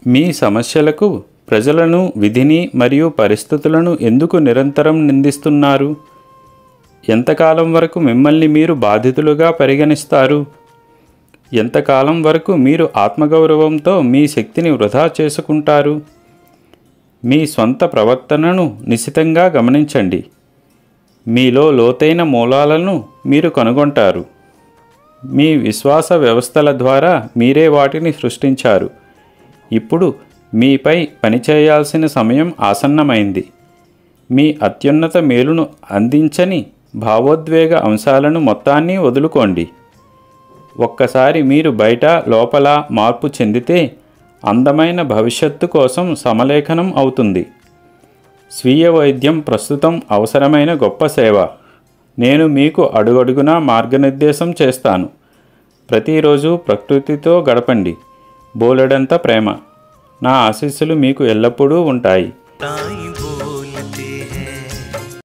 మీ సమస్యలకు ప్రజలను విధిని మరియు పరిస్థితులను ఎందుకు నిరంతరం నిందిస్తున్నారు ఎంతకాలం వరకు మిమ్మల్ని మీరు బాధితులుగా పరిగణిస్తారు ఎంతకాలం వరకు మీరు ఆత్మగౌరవంతో మీ శక్తిని వృధా చేసుకుంటారు మీ స్వంత ప్రవర్తనను నిశితంగా గమనించండి మీలో లోతైన మూలాలను మీరు కనుగొంటారు మీ విశ్వాస వ్యవస్థల ద్వారా మీరే వాటిని సృష్టించారు ఇప్పుడు మీపై పనిచేయాల్సిన సమయం ఆసన్నమైంది మీ అత్యున్నత మేలును అందించని భావోద్వేగ అంశాలను మొత్తాన్ని వదులుకోండి ఒక్కసారి మీరు బయట లోపల మార్పు చెందితే అందమైన భవిష్యత్తు కోసం సమలేఖనం అవుతుంది స్వీయ వైద్యం ప్రస్తుతం అవసరమైన గొప్ప సేవ నేను మీకు అడుగడుగునా మార్గనిర్దేశం చేస్తాను ప్రతిరోజు ప్రకృతితో గడపండి బోలెడంత ప్రేమ నా ఆశీస్సులు మీకు ఎల్లప్పుడూ ఉంటాయి తాయి